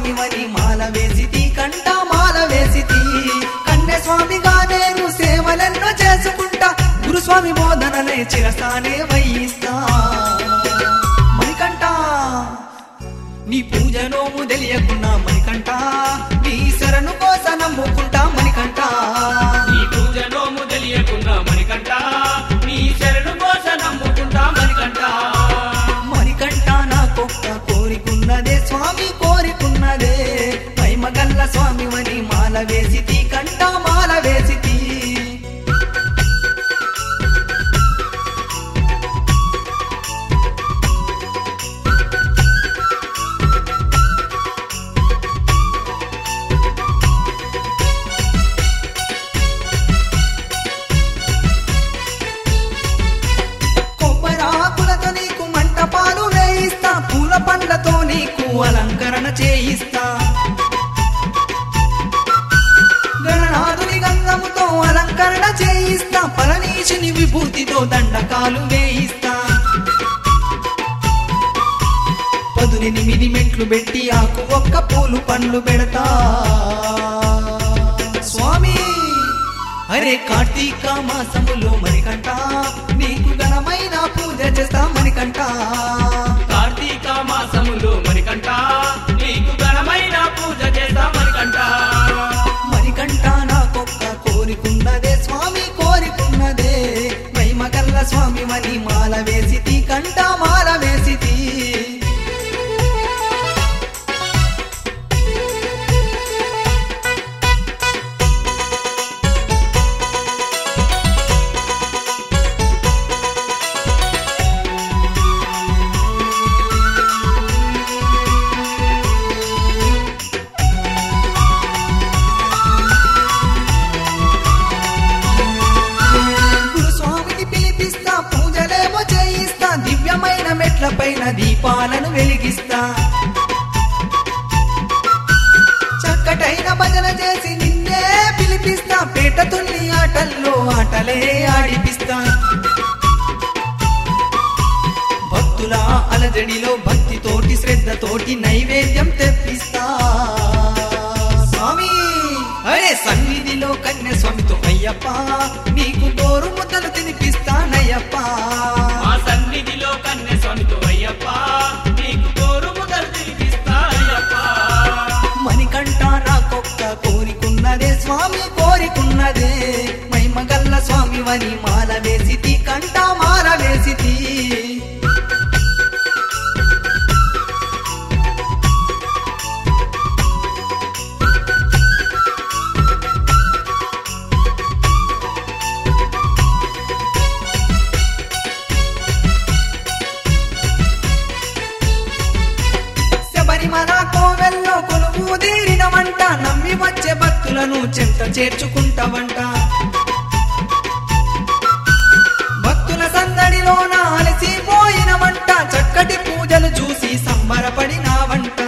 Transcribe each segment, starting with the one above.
స్వామివని మాల వేసితి కంట మాల వేసితి కన్య స్వామిగా నేను సేవలెన్నో చేసుకుంటా గురుస్వామి బోధనలే చిరసానే వహిస్తా మణికంఠ నీ పూజ నోము తెలియకున్నా మణికంఠ నీ శరణు కోస నమ్ముకుంటా మణికంఠ నీ పూజ నోము తెలియకున్నా మణికంఠ నీ శరణు కోస నమ్ముకుంటా మణికంఠ మణికంఠ నాకొక్క కోరికున్నదే స్వామి కోరికున్నదే మహిమగల్ల స్వామివని మాల వేసితి కంట మాల వేసితి కొబ్బరాకులతో నీకు మంటపాలు వేయిస్తా పూల పండ్లతో నీకు అలంకరణ చేయిస్తా గణనాథుని గంధముతో అలంకరణ చేయిస్తా పరనీశుని విభూతితో దండకాలు వేయిస్తా పదునెనిమిది మెట్లు పెట్టి ఆకు ఒక్క పూలు పండ్లు పెడతా స్వామి అరే కార్తీక మాసములో మణికంట నీకు ఘనమైన పూజ చేస్తా మణికంట కార్తీక మాసములో మణికంఠ నీకు ఘనమైన పూజ చేస్తా మణికంఠ మణికంట నాకొక్క కోరికున్నదే స్వామి కోరికున్నదే మహిమగల్ల స్వామి మని మాల వేసితి కంట మాల వేసితి గురుస్వామిని పిలిపిస్తా పూజలేమో చేయిస్తా దివ్యమైన మెట్లపైన దీపాలను వెలిగిస్తా చక్కటైన భజన చేసి నిన్నే పిలిపిస్తా పేట తుల్లి ఆటల్లో ఆటలే ఆడిపిస్తా భక్తుల అలజడిలో భక్తితోటి శ్రద్ధతోటి నైవేద్యం తెప్పిస్తా స్వామి అరే సన్నిధిలో కన్య స్వామితో అయ్యప్ప నీకు గోరు ముద్దలు తినిపిస్తానయ్యప్ప మా సన్నిధిలో కన్య స్వామితో అయ్యప్ప నీకు కోరు ముదలు తినిపిస్తా అయ్యప్ప మణికంఠ నాకొక్క కోరికున్నదే స్వామి కోరికున్నదే మహిమగల్ల స్వామి వని మాల వేసితి కంట మాల వేసితి శబరిమల కోవెల్లో కొలువు తీరినవంట నమ్మి వచ్చే భక్తులను చెంత చేర్చుకుంటావంట భక్తుల సందడిలోన అలసిపోయినవంట చక్కటి పూజలు చూసి సంబరపడినావంట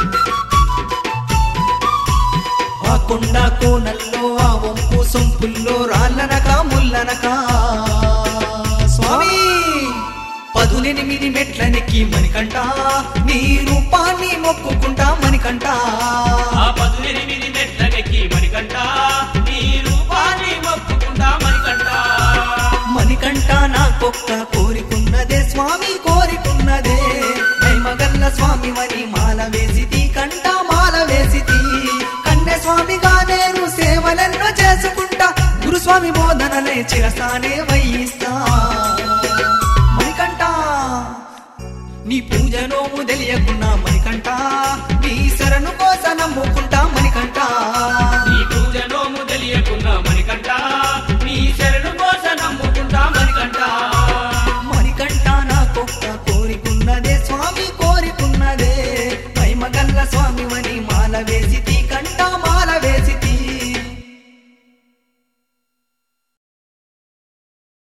ఆ కొండ కోనల్లో ఆ వంపు సొంపుల్లో రాళ్ళనక ముల్లనక స్వామి పదునెనిమిది మెట్లనెక్కి మణికంట నీ రూపాన్ని మొక్కుకుంటా మణికంట ఆ పదునెనిమిది మెట్లనెక్కి మణికంఠ నీ రూపాన్ని మొక్కుకుంటా మణికంఠ మణికంట నాకొక్క కోరికున్నదే స్వామి కోరికున్నదే మగల్ల స్వామి వని మాల వేసితి కంట మాల వేసితి కన్య స్వామిగా నేను సేవలెన్నో చేసుకుంటా గురుస్వామి బోధనలే చిరసానే వహిస్తా మణికంట నీ పూజ నోము తెలియకున్నా మణికంట నీ శరణు కోస నమ్ముకుంటా మణికంట నీ పూజ నోము తెలియకున్నా మణికంఠ నీ శరణు కోస నమ్ముకుంటా మణికంఠ మణికంఠ నాకొక్క కోరికున్నదే స్వామి కోరికున్నదే మహిమగల్ల స్వామి